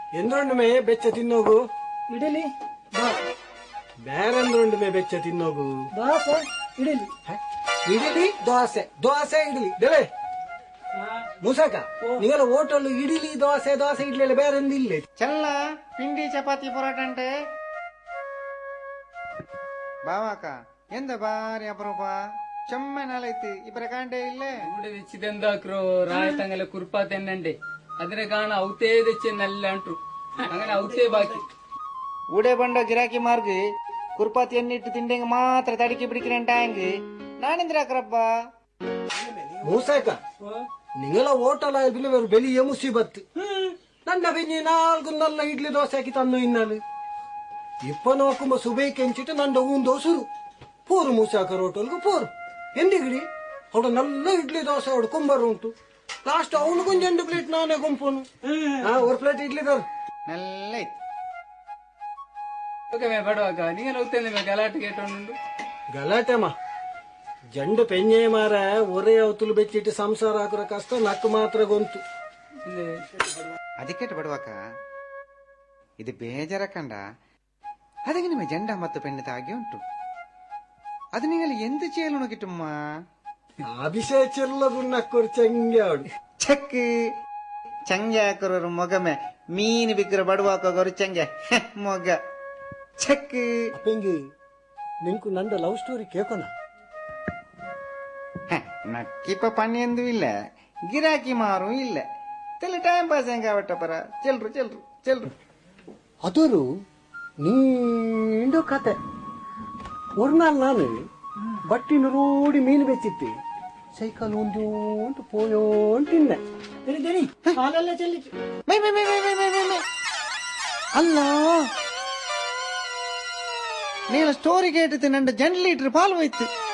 ಎಂದ್ರೊಂಡು ಮೇ ಬೆಚ್ಚ ತಿನ್ನೋಗು ಇಡಲಿ ದಾ ಬೇರೆಂದ್ರೊಂಡು ಮೇ ಬೆಚ್ಚ ತಿನ್ನೋಗು ದೋಸೆ ಇಡಲಿ ಹ? ಇಡ್ಲಿ ದೋಸೆ ದೋಸೆ ಇಡ್ಲಿ ದೇವೆ ಮುಸಾಕ ನೀವೆಲ್ಲ ಹೋಟೆಲ್ ಇಡ್ಲಿ ದೋಸೆ ದೋಸೆ ಇಡ್ಲಿ ಎಲ್ಲ ಬೇರೆ ಇಲ್ಲ చల్ల పిండి చపాతి పొరాట అంటే బావాక ಎಂದ ಬಾರಿ ಅಪರೂಪ ಚೆಮ್ಮೆನಾಲೈತಿ ಇಬ್ಬರ ಕಾಂಡೆ ಇಲ್ಲೇ കൂടെ വെച്ചിതെന്താക്കോ റായത്തങ്ങനെ കുറുപ്പാ തന്നെ അതിനെ കാണാൻ ഔത്തേ തെച്ച് നല്ല ಅಂಟ್ರು അങ്ങനെ ಔತೇ ಬಾಕಿ ಊಡೆ ಬಂಡ ಗಿರಾಕಿ ಮಾರ್ಗಿ ಕುರ್ಪಾತಿ ಎಣ್ಣಿಟ್ಟು ತಿಂಡೆಂಗ ಮಾತ್ರ ತಡಿಕೆ ಬಿಡಿಕಿನ ಟ್ಯಾಂಗ್ ನಾನಿಂದ್ರಾಕ್ರಪ್ಪ ಮೂಸಾಕ ನಿಂಗೆಲ್ಲ ಹೋಟೆಲ್ ಬಿಲ್ಲು ಬೆಲಿಯ ಮುಸಿಬತ್ತು ನನ್ನ ಬೆಂಜಿ ನಾಲ್ಕು ನಲ್ಲ ಇಡ್ಲಿ ದೋಸೆ ಹಾಕಿ ತನ್ನು ಇನ್ನಲು ಇಪ್ಪ ನೋಕುಂಬ ಸುಬೈ ಕೆಂಚಿಟ್ಟು ನಂದ ಊಂದೋ ಸುರು ಪೂರು ಮೂಸಾಕರ್ ಹೋಟೆಲ್ಗೂ ಪೂರು ಎಂದಿಗಿಡಿ ಅವಡು ನಲ್ಲ ಇಡ್ಲಿ ದೋಸೆ ಅವಡು ಕುಂಬರು ಉಂಟು ಲಾಸ್ಟ್ ಅವನು ಕೊಂಚೆಂಡು ಪ್ಲೇಟ್ ನಾನೇ ಗುಂಪುನು ಹಾ ಒಂದು ಪ್ಲೇಟ್ ಇಡ್ಲಿ ತರ ನೆಲ್ಲ ಐತಿ ಓಕೆ ಮೇ ಬಡವಾಗ ನೀನು ಔತೇನೆ ಮೇ ಗಲಾಟೆ ಕೇಟೊಂಡು ಗಲಾಟೆ ಮಾ ಜಂಡು ಪೆಂಜೆ ಮಾರ ಒರೇ ಅವತುಲು ಬೆಚ್ಚಿಟ್ಟು ಸಂಸಾರ ಹಾಕುವ ಕಷ್ಟ ನಕ್ಕು ಮಾತ್ರ ಗೊಂತು ಅದಕ್ಕೆ ಬಡವಾಕ ಇದು ಬೇಜಾರ ಕಂಡ ಅದಕ್ಕೆ ನಿಮ್ಮ ಜಂಡ ಮತ್ತು ಪೆಣ್ಣಿತ ಆಗಿ ಉಂಟು ಅದು ನಿಂಗಲ್ಲಿ ಎಂತ ಚೇಲು ನುಗಿಟ್ಟುಮ್ಮ ಅಭಿಷೇಕ್ ಚೆಲ್ಲದು ನಕ್ಕೋರು ಚೆಂಗೆ ಅವಡು ಚಕ್ ಚಂಗೆ ಹಾಕೋರು ಮೊಗಮೆ ಮೀನು ಬಿಕ್ಕರ ಬಡವಾಕೋರು ಚಂಗೆ ಹೆ, ಮೊಗ ಚಕ್ ಅಪ್ಪಂಗಿ ನಿಂಕು ನಂದ ಲವ್ ಸ್ಟೋರಿ ಕೇಕೋಣ ಹೆ, ನಕ್ಕಿಪ್ಪ ಪಣ್ಣಿ ಎಂದು ಇಲ್ಲ ಗಿರಾಕಿ ಮಾರು ಇಲ್ಲ ತೆಲೆ ಟೈಮ್ ಪಾಸ್ ಹೆಂಗ ಪರ ಚೆಲ್ರು ಚೆಲ್ರು ಚೆಲ್ರು ಅದೊರು ನೀಂಡು ಕತೆ ஒரு நாள் ನಾನು ಬಟ್ಟಿನ ರೋಡಿ ಮೀನು ಬೆಚ್ಚಿತ್ತಿ ಸೈಕಲ್ ಉಂಟು ಪೋಯೋಂಟು ತಿನ್ನೆ ದರಿ ದರಿ ಹಾಲೆಲ್ಲ ಚೆಲ್ಲಿತು ಮೈ ಮೈ ಮೈ ಮೈ ಮೈ ಮೈ ಮೈ ಮೈ ಅಲ್ಲ ನೀನು ಸ್ಟೋರಿ ಕೇಟಿತ್ತು ನಂದು ಜಂಡ್ ಲೀಟರ್ ಪಾಲು ಹೋಯ್ತು